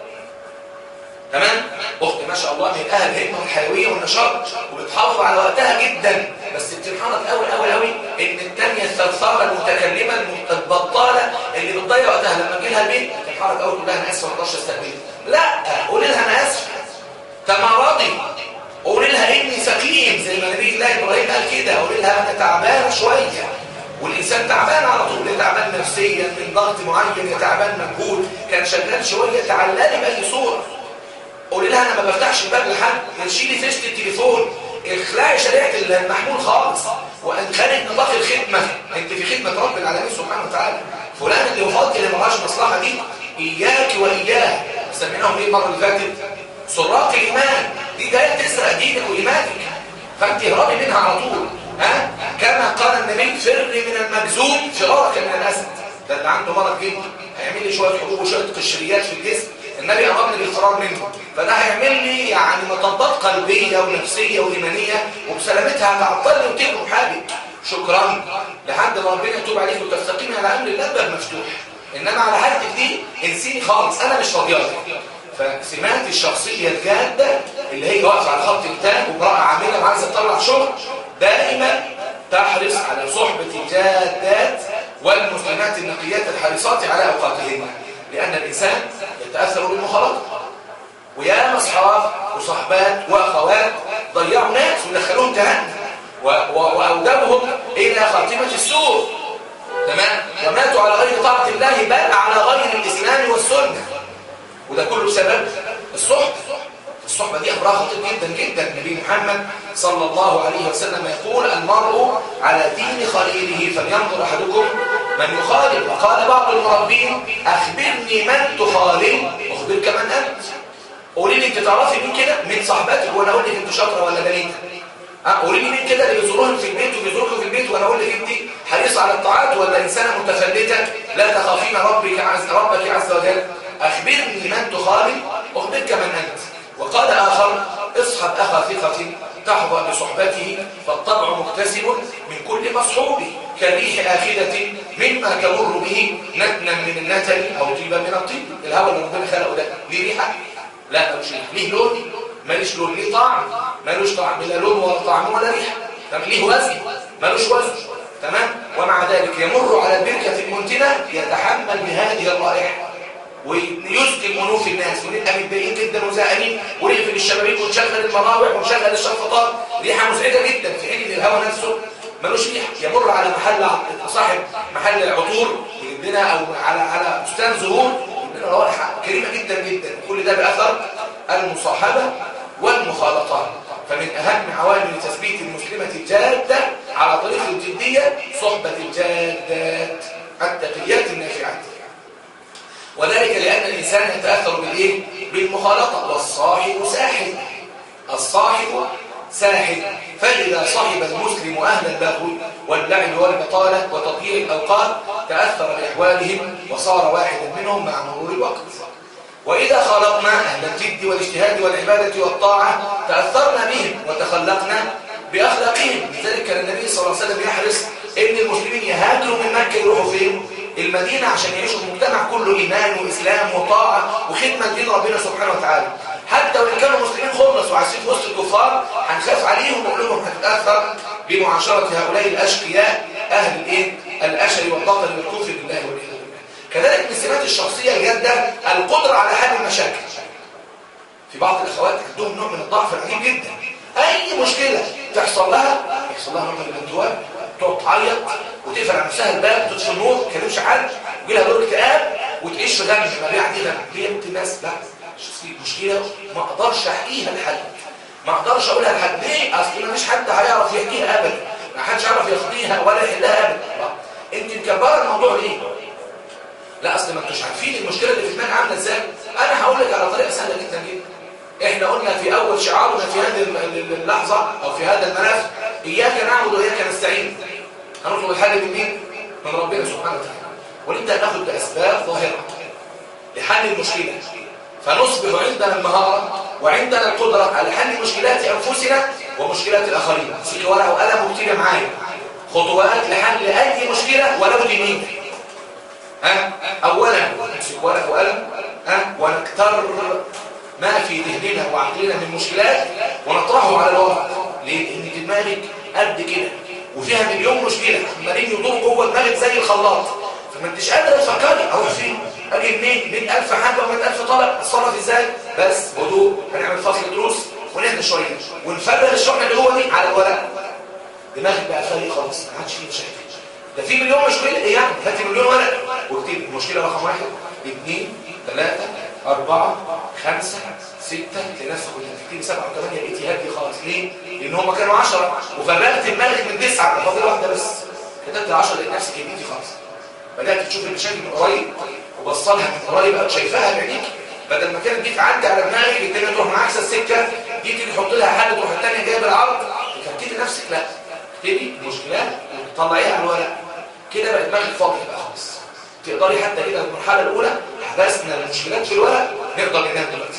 تمام اخت ما شاء الله من اهل الهمه والحيويه والنشاط وبتحافظ على وقتها جدا بس بتنحرط قوي قوي قوي ان الثانيه الثرثاره المتكلمه البطاله اللي بتضيع وقتها لما تجي لها البيت تنحرط قوي تقول لها انا اسف ما اقدرش استقبلك لا قولي لها انا اسف تمرضي قولي لها اني سقيم زي ما نبي الله ابراهيم قال كده قولي لها انا تعبان شويه والإنسان تعبان على طول تعبان نفسيا من ضغط معين تعبان مجهود كان شغال شوية تعللي بأي صورة قولي لها انا ما بفتحش الباب لحد شيلي فيشه التليفون اخلعي شريعه المحمول خالص وانخرج نطاق الخدمه انت في خدمه رب العالمين سبحانه وتعالى فلان اللي يفضل اللي مراش مصلحه دي اياك واياه سميناهم ايه المره اللي فاتت سراق الايمان دي جايه تسرق دينك وايمانك فانت اهربي منها على طول ها كما قال النبي فر من المجذوم فرارك من الاسد ده اللي عنده مرض جلدي هيعمل لي شويه حبوب وشويه قشريات في الجسم النبي امرني بالفرار منه فده هيعمل لي يعني مطبات قلبيه ونفسيه وايمانيه وبسلامتها هتعطلني وتجرب حاجه شكرا لحد ما ربنا يتوب عليك وتستقيمي على امر الله الباب مفتوح انما على حالتك دي انسيني خالص انا مش فاضيالك فسمات الشخصيه الجاده اللي هي واقفه على خط التاج وامراه عامله وعايزه تطلع شغل دائما تحرص على صحبه الجادات والمسلمات النقيات الحريصات على اوقاتهن لان الانسان يتاثر بالمخالطه ويا اصحاب وصحبات واخوات ضيعوا ناس ودخلوهم جهنم واودبهم الى خاتمه السوء تمام وماتوا على غير طاعه الله بل على غير الاسلام والسنه وده كله بسبب الصحبه الصحبه دي امرها خطير جدا جدا النبي محمد صلى الله عليه وسلم يقول المرء على دين خليله فلينظر احدكم من يخالل وقال بعض المربين اخبرني من تخالل اخبرك من انت قولي لي انت تعرفي مين كده من صاحباتك وانا اقول لك انت شاطره ولا بنيته قولي لي مين كده اللي بيزوروهم في البيت وبيزوروكوا في البيت وانا اقول لك انت حريصه على الطاعات ولا انسانه متفلته لا تخافين ربك عز ربك عز وجل اخبرني من تخالل اخبرك من انت وقال اخر اصحب اخا ثقه تحظى بصحبته فالطبع مكتسب من كل مصحوب كريح آخذة مما تمر به نتنا من النتن أو طيبا من الطيب الهواء اللي ربنا خلقه ده ليه ريحة؟ لا ملوش ريحة ليه لون؟ ماليش لون ليه طعم؟ مالوش طعم لا لون ولا طعم ولا ريحة طب ليه وزن؟ مالوش وزن تمام؟ ومع ذلك يمر على البركة المنتنة يتحمل بهذه الرائحة ويسكن منوف الناس ونبقى متضايقين جدا وزهقانين ونقفل الشبابيك ونشغل المراوح ونشغل الشفاطات ريحه مزعجه جدا في حين ان الهواء نفسه ملوش ريحه يمر على محل صاحب محل العطور يدينا او على على بستان زهور يدينا روائح كريمه جدا جدا كل ده باثر المصاحبه والمخالطه فمن اهم عوامل تثبيت المسلمه الجاده على طريق الجديه صحبه الجادات التقيات النافعات وذلك لأن الإنسان يتأثر بالإيه؟ بالمخالطة والصاحب ساحب الصاحب ساحب فإذا صاحب المسلم أهل اللغو واللعب والبطالة وتضييع الأوقات تأثر بأحوالهم وصار واحدا منهم مع مرور الوقت وإذا خالطنا أهل الجد والاجتهاد والعبادة والطاعة تأثرنا بهم وتخلقنا بأخلاقهم لذلك كان النبي صلى الله عليه وسلم يحرص إن المسلمين يهاجروا من مكة يروحوا فين؟ المدينة عشان يعيشوا في مجتمع كله إيمان وإسلام وطاعة وخدمة دين ربنا سبحانه وتعالى حتى وإن كانوا مسلمين خلص وعايشين في وسط الكفار هنخاف عليهم وقلوبهم هتتأثر بمعاشرة هؤلاء الأشقياء أهل الإيه؟ الأشر والبطل والكفر بالله والإله كذلك من السمات الشخصية الجادة القدرة على حل المشاكل في بعض الأخوات عندهم نوع من الضعف العجيب جدا أي مشكلة تحصل لها يحصل لها نوع من الانتواء تقعد تعيط وتقفل على نفسها الباب وتطفي النور ما تكلمش حد ويجي لها دور اكتئاب وتعيش في غم المبيعة دي غم ليه انت ناس لا مشكلة ما اقدرش احكيها لحد ما اقدرش اقولها لحد ليه اصل ما فيش حد هيعرف يحكيها ابدا ما حدش يعرف يخطيها ولا يحلها ابدا انت مكبره الموضوع ليه لا اصل ما انتوش عارفين المشكله اللي في دماغك عامله ازاي انا هقول لك على طريقه سهله جدا جدا احنا قلنا في اول شعارنا في هذه اللحظه او في هذا الملف اياك نعبد واياك نستعين هنطلب الحل من مين من ربنا سبحانه وتعالى ونبدا ناخد باسباب ظاهره لحل المشكله فنصبح عندنا المهاره وعندنا القدره على حل مشكلات انفسنا ومشكلات الاخرين امسك ورقه وقلم واكتبي معايا خطوات لحل اي مشكله ولو دي مين ها اولا نمسك ورقه وقلم ها ونكتر ما في ذهننا وعقلنا من مشكلات ونطرحه على الورق ليه؟ لان دماغك قد كده وفيها مليون مشكله عمالين يدوروا جوه دماغك زي الخلاط فما انتش قادر تفكري اروح فين اجي منين 100000 حاجه و100000 طلب اتصرف ازاي بس هدوء هنعمل فصل دروس ونهدى شويه ونفرغ الشحنه اللي جوه دي على الورق دماغك بقى خالي خالص ما عادش فيه مشاكل ده في مليون مشكله ايه يعني هاتي مليون ورق واكتبي المشكله رقم واحد اثنين ثلاثه اربعه خمسه ستة لنفسك كنت هتكتبي سبعة وثمانية بقيتي هادي خالص ليه؟ لأن هم كانوا عشرة وفرقت دماغك من تسعة فاضل واحدة بس كتبت عشرة لقيت نفسك هديتي خالص بدأت تشوف المشاكل من قريب وبصلها من قريب بقى شايفاها بعينيك بدل ما كانت دي تعدي على دماغك التانية تروح معاكسة السكة دي تيجي تحط لها حل تروح التانية جايب العرض تفكتي نفسك لا اكتبي المشكلات وتطلعيها على الورق كده بقى دماغك فاضي بقى خالص تقدري حتى كده المرحلة الأولى حبسنا المشكلات في الورق نقدر ننام دلوقتي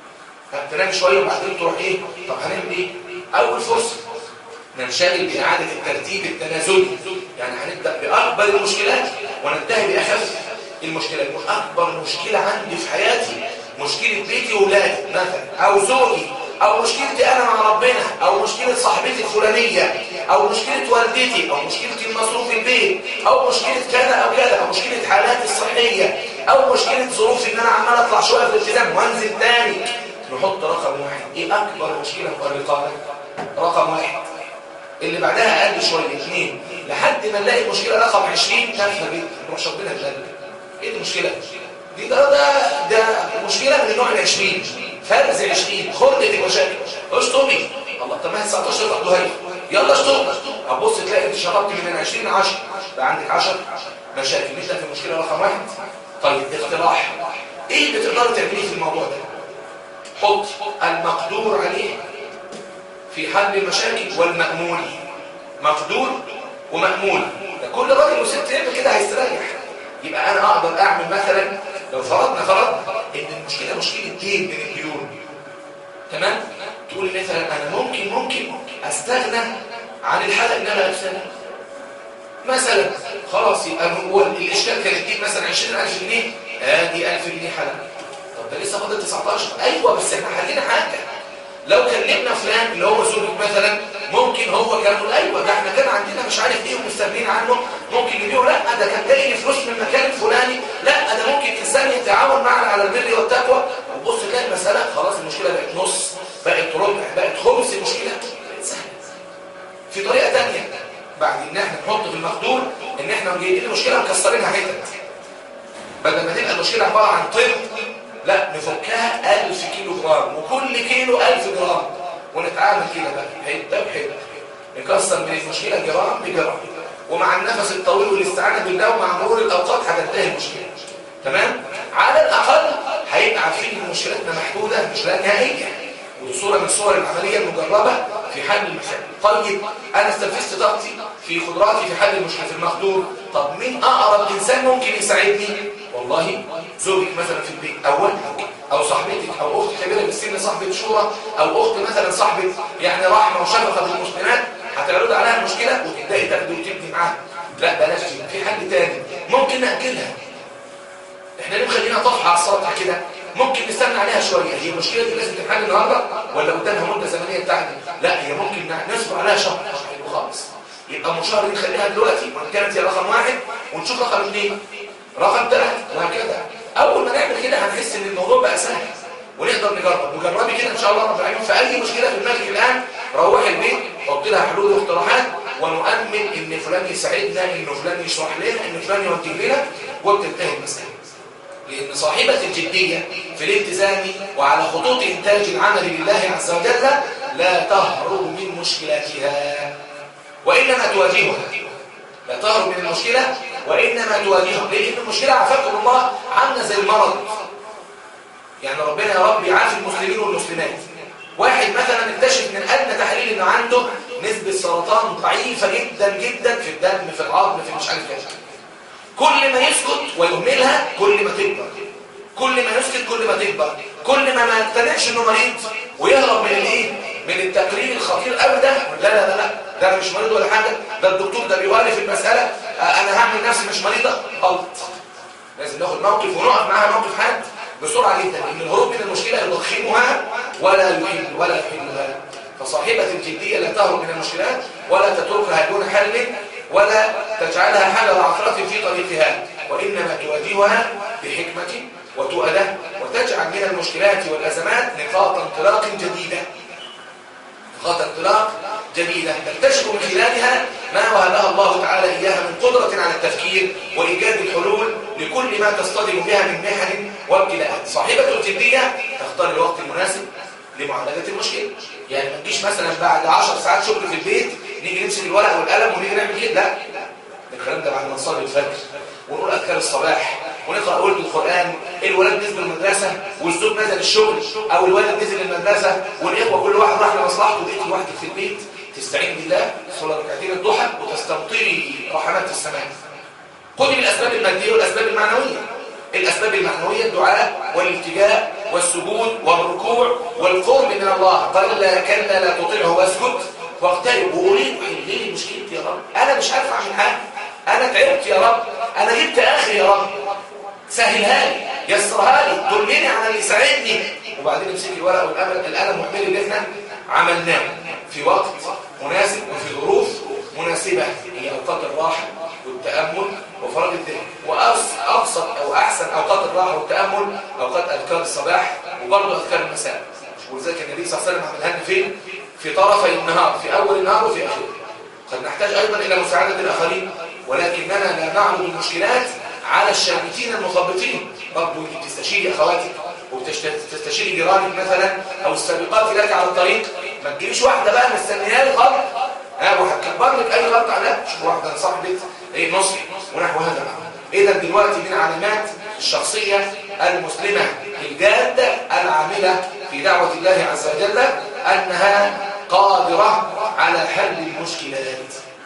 تنام شوية وبعدين تروح ايه طب هنعمل ايه اول فرصة ننشغل بإعادة الترتيب التنازلي يعني هنبدأ بأكبر المشكلات وننتهي بأخف المشكلات أكبر مشكلة عندي في حياتي مشكلة بيتي وولادي مثلا أو زوجي أو مشكلتي أنا مع ربنا أو مشكلة صاحبتي الفلانية أو مشكلة والدتي أو مشكلة المصروف البيت أو مشكلة كذا أو كذا أو مشكلة حالاتي الصحية أو مشكلة ظروفي إن أنا عمال أطلع شوية في الالتزام وأنزل تاني نحط رقم واحد ايه اكبر مشكلة مؤرقة رقم واحد اللي بعدها اقل شوية اثنين لحد ما نلاقي المشكلة رقم 20 تافهه جدا نروح شربنا الجنة ايه دي المشكلة دي ده ده ده مشكلة من النوع العشرين فرز 20 خردة المشاكل اشطبي الله طب ما هي 19 يبقى ضهير يلا اشطب هتبص تلاقي انت شربت من 20 ل 10 بقى عندك 10 مشاكل نبدا في المشكلة رقم واحد طيب اقتراح ايه اللي تقدري تعمليه في الموضوع ده حط المقدور عليه في حل المشاكل والمأمول مقدور ومأمول ده كل راجل وست يعمل كده هيستريح يبقى انا اقدر اعمل مثلا لو فرضنا فرض ان المشكله مشكله دين من الديون تمام تقول مثلا انا ممكن ممكن استغنى عن الحلقه اللي انا لابسها مثلا خلاص يبقى هو الاشكال كان الدين مثلا 20000 جنيه ادي 1000 جنيه حلقه طب ده لسه فاضل 19 ايوه بس احنا حلينا حاجه لو كلمنا فلان اللي هو زوجك مثلا ممكن هو كان يقول ايوه ده احنا كان عندنا مش عارف ايه ومستغنين عنه ممكن يبيعوا لا ده كان جاي لي فلوس من المكان الفلاني لا ده ممكن انسان يتعاون معنا على البر والتقوى وبص تلاقي المساله خلاص المشكله بقت نص بقت ربع بقت خمس المشكله بقت سهله في طريقه ثانيه بعد ان احنا نحط في المخدول ان احنا جايبين المشكله مكسرينها حتت بدل ما تبقى المشكله عباره عن طن لا نفكها 1000 كيلو جرام وكل كيلو 1000 جرام ونتعامل كده بقى حته بحته نكسر من المشكله جرام بجرام ومع النفس الطويل والاستعانه بالله ومع مرور الاوقات هتنتهي المشكله تمام على الاقل هيبقى عارفين ان مشكلتنا محدوده مش لا نهائيه ودي صوره من صور العمليه المجربه في حل المشاكل طيب انا استنفذت طاقتي في قدراتي في حل المشكله في المقدور طب مين اقرب انسان ممكن يساعدني والله زوجك مثلا في البيت او والدك او صاحبتك او اخت كبيره بالسن صاحبه شورى او اخت مثلا صاحبه يعني رحمه وشفقه بالمسلمات هتعرض عليها المشكله وتبداي تاخدي وتبني معاها لا بلاش في حل تاني ممكن ناجلها احنا ليه مخلينا طفحه على السطح كده ممكن نستنى عليها شويه هي المشكله دي لازم تتحل النهارده ولا قدامها مده زمنيه بتاعتي لا هي ممكن نصبر عليها شهر حلو خالص يبقى من شهر نخليها دلوقتي وان كانت هي رقم واحد ونشوف رقم اثنين رقم ثلاثه وهكذا اول ما نعمل كده هنحس ان الموضوع بقى سهل ونقدر نجرب وجربي كده ان شاء الله رب العالمين في اي مشكله في دماغك الان روحي البيت حط لها حلول واقتراحات ونؤمن ان فلان يساعدنا ان فلان يشرح لنا ان فلان يوجه لنا وبتنتهي المساله لأن صاحبة الجدية في الالتزام وعلى خطوط إنتاج العمل لله عز وجل لا تهرب من مشكلاتها وإنما تواجهها لا تهرب من المشكلة وإنما تواجهها لأن المشكلة عفاكم الله عامله زي المرض يعني ربنا يا رب يعافي المسلمين والمسلمات واحد مثلا اكتشف من أدنى تحليل إنه عنده نسبة سرطان ضعيفة جدا جدا في الدم في العظم في مش عارف كده كل ما يسكت ويهملها كل ما تكبر كل ما يسكت كل ما تكبر كل ما ما يقتنعش انه مريض ويهرب من الايه من التقرير الخطير قوي ده لا لا لا لا ده انا مش مريض ولا حاجه ده الدكتور ده بيغالي في المساله آه انا هعمل نفسي مش مريضه غلط لازم ناخد موقف ونقف معاها موقف حاد بسرعه جدا ان الهروب من المشكله يضخمها ولا يحل ولا يحلها فصاحبه الجديه لا تهرب من المشكلات ولا تتركها دون حل ولا تجعلها حال عثرة في طريقها وإنما تواجهها بحكمة وتؤدة وتجعل من المشكلات والأزمات نقاط انطلاق جديدة نقاط انطلاق جديدة تكتشف من خلالها ما وهبها الله تعالى إياها من قدرة على التفكير وإيجاد الحلول لكل ما تصطدم بها من محن وابتلاءات صاحبة الجدية تختار الوقت المناسب لمعالجة المشكلة يعني ما تجيش مثلا بعد 10 ساعات شغل في البيت نيجي نمسك الورق والقلم ونيجي نعمل كده لا الكلام ده بعد ما نصلي الفجر ونقول اذكار الصباح ونقرا ولد القران الولاد نزل المدرسه والزوج نزل الشغل او الولد نزل المدرسه والاخوه كل واحد راح لمصلحته وانت لوحدك في البيت تستعين بالله تصلي ركعتين الضحى وتستمطري رحمات السماء خدي بالاسباب الماديه والاسباب المعنويه الاسباب المعنويه الدعاء والالتجاء والسجود والركوع والقرب من الله قال لا كلا لا تطيعه واسكت واقترب وقولي حل لي مشكلتي يا رب انا مش عارف اعمل حاجه انا تعبت يا رب انا جبت اخري يا رب سهلها لي يسرها لي دلني على اللي يساعدني وبعدين امسكي الورقه والقلم القلم واعملي اللي احنا عملناه في وقت مناسب وفي ظروف مناسبه هي اوقات الراحه والتامل وفراغ الذهن وابسط او احسن اوقات الراحه والتامل اوقات اذكار الصباح وبرضه اذكار المساء ولذلك النبي صلى الله عليه وسلم عملها لنا فين في طرفي النهار في أول النهار وفي آخره قد نحتاج أيضا إلى مساعدة الآخرين ولكننا لا نعرض المشكلات على الشامتين المخبطين برضو انت بتستشيري أخواتك وبتستشيري جيرانك مثلا أو السابقات لك على الطريق ما تجيبيش واحدة بقى مستنيها لي غلط ها وهتكبر لك أي غلط عليها شوف واحدة صاحبة ايه نصحي ونحو هذا إذا دلوقتي من علامات الشخصية المسلمة الجادة العاملة في دعوة الله عز وجل أنها قادرة على حل المشكلات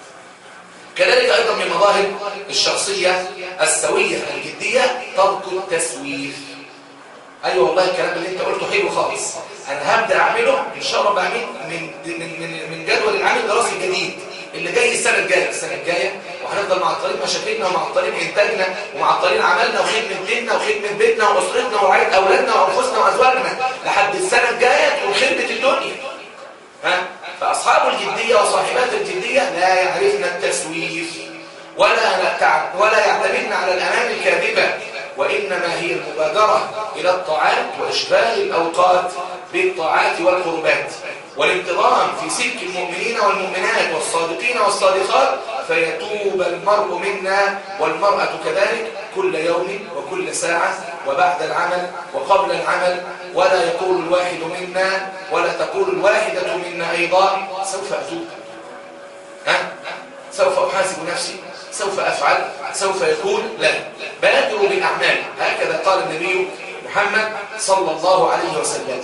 كذلك أيضا من مظاهر الشخصية السوية الجدية ترك التسويف أيوة والله الكلام اللي انت قلته حلو خالص أنا هبدأ أعمله إن شاء الله بعمل من, من, من, من جدول العام الدراسي الجديد اللي جاي السنة الجاية السنة الجاية وهنفضل معطلين مشاكلنا ومعطلين إنتاجنا ومعطلين عملنا وخدمة ديننا وخدمة بيتنا وأسرتنا ورعاية أولادنا وأنفسنا وأزواجنا لحد السنة الجاية تكون خدمة الدنيا ها فأصحاب الجدية وصاحبات الجدية لا يعرفن التسويف ولا ولا يعتمدن على الأمان الكاذبة وإنما هي المبادرة إلى الطاعات وإشغال الأوقات بالطاعات والقربات والانتظام في سلك المؤمنين والمؤمنات والصادقين والصادقات فيتوب المرء منا والمرأة كذلك كل يوم وكل ساعة وبعد العمل وقبل العمل ولا يقول الواحد منا ولا تقول الواحدة منا أيضا سوف أتوب ها؟ سوف أحاسب نفسي سوف أفعل سوف يكون لا بادروا بالأعمال هكذا قال النبي محمد صلى الله عليه وسلم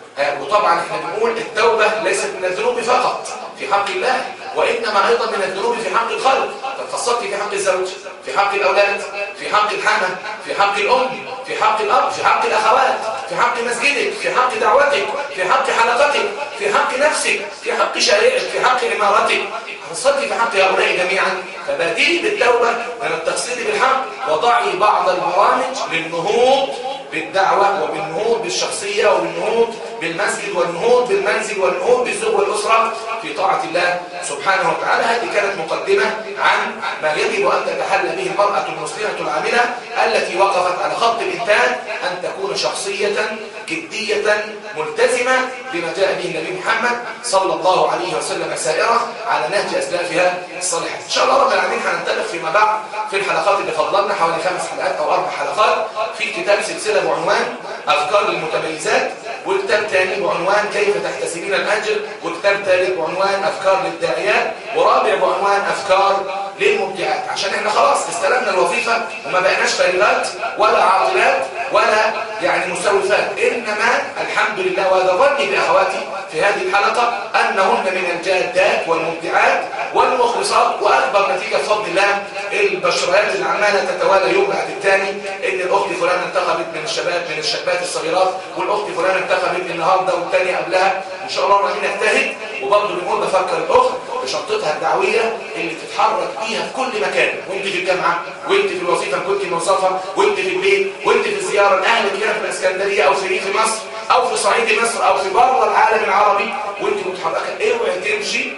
وطبعا احنا بنقول التوبة ليست من الذنوب فقط في حق الله وإنما أيضا من الذنوب في حق الخلق قد في حق الزوج في حق الأولاد في حق الحمى في حق الأم في حق الأب في حق الأخوات في حق مسجدك في حق دعوتك في حق حلقتك في حق نفسك في حق شارعك في حق إمارتك قصتي في حق هؤلاء جميعا فبادئي بالتوبة من التقصير بالحق وضعي بعض البرامج للنهوض بالدعوة وبالنهوض بالشخصية وبالنهوض بالمسجد والنهوض بالمنزل والنهوض بالزوج والأسرة في طاعة الله سبحانه وتعالى هذه كانت مقدمة عن ما يجب أن تتحلى به المرأة المسلمة العاملة التي وقفت على خط الإنتاج أن تكون شخصية جدية ملتزمة بما جاء به النبي محمد صلى الله عليه وسلم سائرة على نهج أسلافها الصالحة إن شاء الله رب العالمين هننطلق فيما بعد في الحلقات اللي فضلنا حوالي خمس حلقات أو أربع حلقات في كتاب سلسلة بعنوان أفكار للمتميزات وكتاب ثاني بعنوان كيف تحتسبين الأجر وكتاب ثالث بعنوان أفكار للداعيات ورابع بعنوان أفكار للمبدعات عشان احنا خلاص استلمنا الوظيفة وما بقناش فارغات ولا عاطلات ولا يعني مسوفات إنما الحمد لله وهذا ظني بأخواتي في هذه الحلقة أنهن من الجادات والمبدعات والمخلصات وأكبر نتيجة بفضل الله البشريات اللي عمالة تتوالى يوم بعد الثاني إن الأخت فلانة انتخبت من الشباب من الشابات الصغيرات والأخت فلانة انتخبت النهاردة والثانية قبلها إن شاء الله رايحين نجتهد وبرضه بنقول بفكر الأخت بشنطتها الدعوية اللي تتحرك بيها في كل مكان وانت في الجامعة وانت في الوظيفة كنت موظفة وانت في البيت وانت في الزيارة لأهلك هنا في الإسكندرية أو في ريف مصر أو في صعيد مصر أو في بره العالم العربي وانت متحركة اوعي تمشي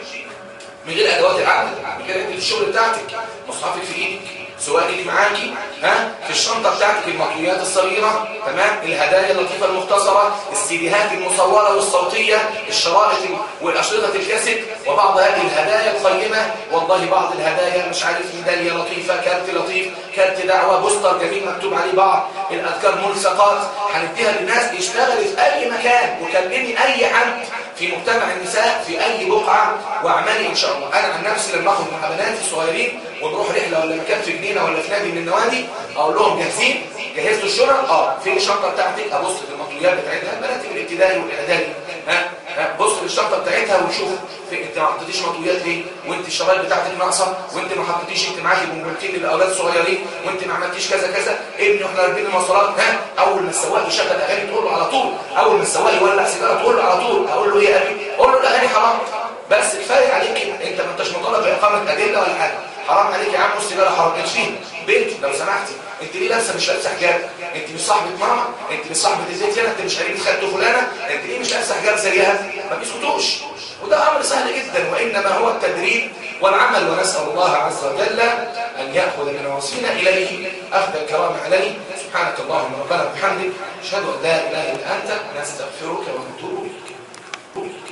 من غير أدوات العمل من غير الشغل بتاعتك مصحفك في إيدك سواء اللي معاكي ها في الشنطة بتاعتك المطويات الصغيرة تمام الهدايا اللطيفة المختصرة السيديهات المصورة والصوتية الشرائط والأشرطة الكاسيت وبعض هذه الهدايا القيمة والله بعض الهدايا مش عارف ميدالية لطيفة كارت لطيف كارت دعوة بوستر جميل مكتوب عليه بعض الأذكار ملصقات هنديها للناس يشتغل في أي مكان وكلمي أي حد في مجتمع النساء في أي بقعة واعملي إن شاء الله أنا عن نفسي لما أخذ مع بناتي الصغيرين ونروح رحلة ولا مكان في جنينة ولا في نادي من النوادي أقول لهم جاهزين جهزتوا الشنط اه في الشنطة بتاعتك أبص في المطويات بتاعتها البنات من الابتدائي والإعدادي ها ها بص في الشنطة بتاعتها وشوف في انت ما حطيتيش مطويات ليه وانت الشرايط بتاعتك ناقصه وانت ما حطيتيش انت معاكي بونبونتين للاولاد الصغيرين وانت ما عملتيش كذا كذا ابني واحنا راكبين المواصلات ها اول ما السواق يشغل اغاني تقول له على طول اول ما السواق يولع سيجاره تقول له على طول اقول له ايه يا ابي اقول له الاغاني حرام بس كفايه عليك كده انت ما انتش مطالب باقامه ادله ولا حاجه حرام عليك يا عم السيجاره حرام ارشين بنت لو سمحتي انت ليه لابسه مش لابسه حجاب انت مش صاحبه ماما انت مش صاحبه الزيت هنا انت مش قريبه خالته فلانه انت ليه مش لابسه حجاب زيها ما بيسكتوش وده امر سهل جدا وانما هو التدريب والعمل ونسال الله عز وجل ان ياخذ من نواصينا اليه اخذ الكرام عليه سبحانك اللهم ربنا وبحمدك اشهد ان لا اله الا انت نستغفرك ونتوب اليك